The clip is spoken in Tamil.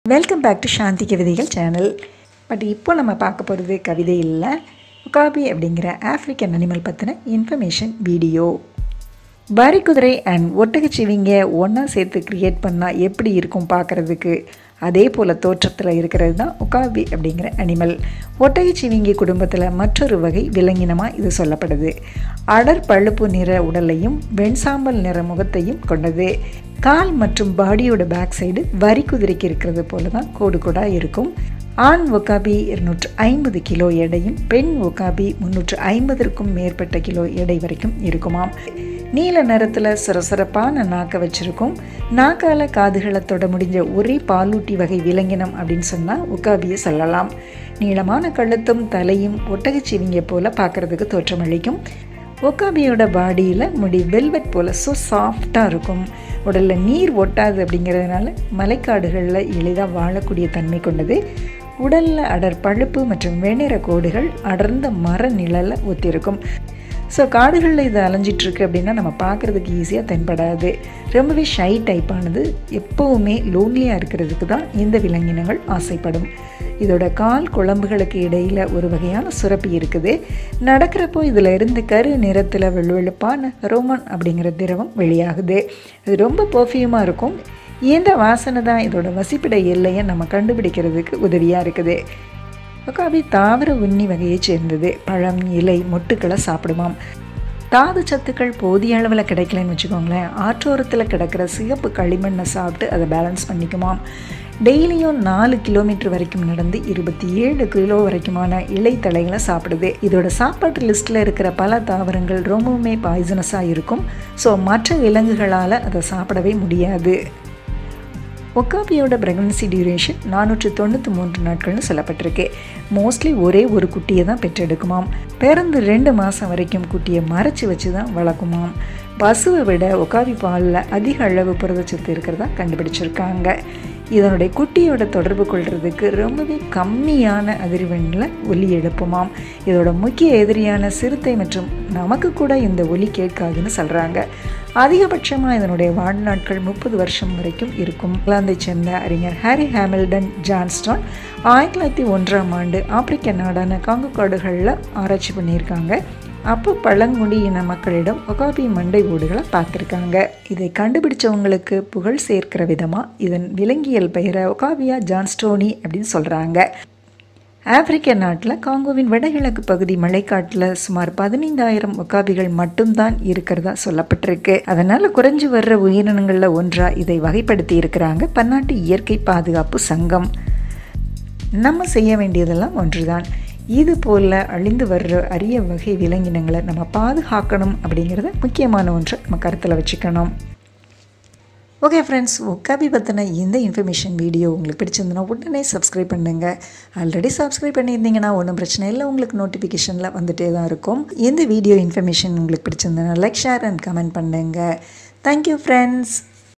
வெல்கம் பேக் டு சாந்தி கவிதைகள் சேனல் பட் இப்போ நம்ம பார்க்க போகிறது கவிதை இல்லை உகாபி அப்படிங்கிற ஆஃப்ரிக்கன் அனிமல் பற்றின இன்ஃபர்மேஷன் வீடியோ குதிரை அண்ட் ஒட்டகச்சிவிங்க ஒன்றா சேர்த்து க்ரியேட் பண்ணால் எப்படி இருக்கும் பார்க்குறதுக்கு அதே போல் தோற்றத்தில் இருக்கிறது தான் உகாபி அப்படிங்கிற அனிமல் ஒட்டகச்சிவிங்கி குடும்பத்தில் மற்றொரு வகை விலங்கினமாக இது சொல்லப்படுது அடர் பழுப்பு நிற உடலையும் வெண்சாம்பல் நிற முகத்தையும் கொண்டது கால் மற்றும் பாடியோட பேக் சைடு வரி குதிரைக்கு இருக்கிறது போல தான் கோடு கோடாக இருக்கும் ஆண் ஒகாபி இருநூற்று ஐம்பது கிலோ எடையும் பெண் ஒகாபி முந்நூற்று ஐம்பதற்கும் மேற்பட்ட கிலோ எடை வரைக்கும் இருக்குமாம் நீல நிறத்தில் சிறசிறப்பான நாக்கை வச்சுருக்கும் நாக்கால காதுகளை தொட முடிஞ்ச ஒரே பாலூட்டி வகை விலங்கினம் அப்படின்னு சொன்னால் உக்காபியை சொல்லலாம் நீளமான கழுத்தும் தலையும் ஒட்டகச்சிவிங்க போல பார்க்குறதுக்கு தோற்றமளிக்கும் ஒக்காபியோட பாடியில் முடி வெல்வெட் போல் ஸோ சாஃப்டாக இருக்கும் உடலில் நீர் ஒட்டாது அப்படிங்கிறதுனால மலைக்காடுகளில் எளிதாக வாழக்கூடிய தன்மை கொண்டது உடலில் அடர் பழுப்பு மற்றும் வெண்ணிற கோடுகள் அடர்ந்த மர நிழலில் ஒத்திருக்கும் ஸோ காடுகளில் இது அலைஞ்சிட்ருக்கு அப்படின்னா நம்ம பார்க்குறதுக்கு ஈஸியாக தென்படாது ரொம்பவே ஷை டைப்பானது எப்போவுமே லோன்லியாக இருக்கிறதுக்கு தான் இந்த விலங்கினங்கள் ஆசைப்படும் இதோட கால் குழம்புகளுக்கு இடையில் ஒரு வகையான சுரப்பி இருக்குது நடக்கிறப்போ இதில் இருந்து கரு நிறத்தில் வெள்ளுவெளுப்பான ரோமன் அப்படிங்கிற திரவம் வெளியாகுது இது ரொம்ப பர்ஃப்யூமாக இருக்கும் இந்த வாசனை தான் இதோட வசிப்பிட எல்லையை நம்ம கண்டுபிடிக்கிறதுக்கு உதவியாக இருக்குது ஒக்காபி தாவர உண்ணி வகையைச் சேர்ந்தது பழம் இலை மொட்டுக்களை சாப்பிடுமாம் தாது சத்துக்கள் போதிய அளவில் கிடைக்கலன்னு வச்சுக்கோங்களேன் ஆற்றோரத்தில் கிடக்கிற சிகப்பு களிமண்ணை சாப்பிட்டு அதை பேலன்ஸ் பண்ணிக்குமாம் டெய்லியும் நாலு கிலோமீட்டர் வரைக்கும் நடந்து இருபத்தி ஏழு கிலோ வரைக்குமான இலைத்தலைகளை சாப்பிடுது இதோட சாப்பாட்டு லிஸ்ட்டில் இருக்கிற பல தாவரங்கள் ரொம்பவுமே பாய்சனஸாக இருக்கும் ஸோ மற்ற விலங்குகளால் அதை சாப்பிடவே முடியாது ஒக்காபியோட ப்ரெக்னன்சி டியூரேஷன் நானூற்றி தொண்ணூற்றி மூன்று நாட்கள்னு சொல்லப்பட்டிருக்கு மோஸ்ட்லி ஒரே ஒரு குட்டியை தான் பெற்றெடுக்குமாம் பிறந்து ரெண்டு மாதம் வரைக்கும் குட்டியை மறைச்சி வச்சு தான் வளர்க்குமாம் பசுவை விட ஒக்காபி பாலில் அதிக அளவு புரதச்சத்து இருக்கிறதா கண்டுபிடிச்சிருக்காங்க இதனுடைய குட்டியோட தொடர்பு கொள்றதுக்கு ரொம்பவே கம்மியான அதிர்வெண்ணில் ஒலி எழுப்புமாம் இதோட முக்கிய எதிரியான சிறுத்தை மற்றும் நமக்கு கூட இந்த ஒலி கேட்காதுன்னு சொல்கிறாங்க அதிகபட்சமாக இதனுடைய வாழ்நாட்கள் முப்பது வருஷம் வரைக்கும் இருக்கும் இங்கிலாந்தை சேர்ந்த அறிஞர் ஹாரி ஹாமில்டன் ஜான்ஸ்டான் ஆயிரத்தி தொள்ளாயிரத்தி ஒன்றாம் ஆண்டு ஆப்பிரிக்க நாடான காங்கு காடுகளில் ஆராய்ச்சி பண்ணியிருக்காங்க அப்போ பழங்குடி இன மக்களிடம் ஒகாபி மண்டை ஓடுகளை பார்த்துருக்காங்க இதை கண்டுபிடிச்சவங்களுக்கு புகழ் சேர்க்கிற விதமாக இதன் விலங்கியல் பெயரை ஒகாபியா ஜான்ஸ்டோனி அப்படின்னு சொல்கிறாங்க ஆப்பிரிக்க நாட்டில் காங்கோவின் வடகிழக்கு பகுதி மலைக்காட்டில் சுமார் பதினைந்தாயிரம் ஒக்காபிகள் மட்டும்தான் இருக்கிறதா சொல்லப்பட்டிருக்கு அதனால் குறைஞ்சு வர்ற உயிரினங்களில் ஒன்றாக இதை வகைப்படுத்தி இருக்கிறாங்க பன்னாட்டு இயற்கை பாதுகாப்பு சங்கம் நம்ம செய்ய வேண்டியதெல்லாம் ஒன்றுதான் இது போல் அழிந்து வர்ற அரிய வகை விலங்கினங்களை நம்ம பாதுகாக்கணும் அப்படிங்கிறத முக்கியமான ஒன்றை நம்ம கருத்தில் வச்சுக்கணும் ஓகே ஃப்ரெண்ட்ஸ் ஒக்காபி பற்றின இந்த இன்ஃபர்மேஷன் வீடியோ உங்களுக்கு பிடிச்சிருந்தனா உடனே சப்ஸ்கிரைப் பண்ணுங்கள் ஆல்ரெடி சப்ஸ்கிரைப் பண்ணியிருந்தீங்கன்னா ஒன்றும் பிரச்சனை இல்லை உங்களுக்கு நோட்டிஃபிகேஷனில் வந்துகிட்டே தான் இருக்கும் இந்த வீடியோ இன்ஃபர்மேஷன் உங்களுக்கு பிடிச்சிருந்தனா லைக் ஷேர் அண்ட் கமெண்ட் பண்ணுங்கள் தேங்க்யூ ஃப்ரெண்ட்ஸ்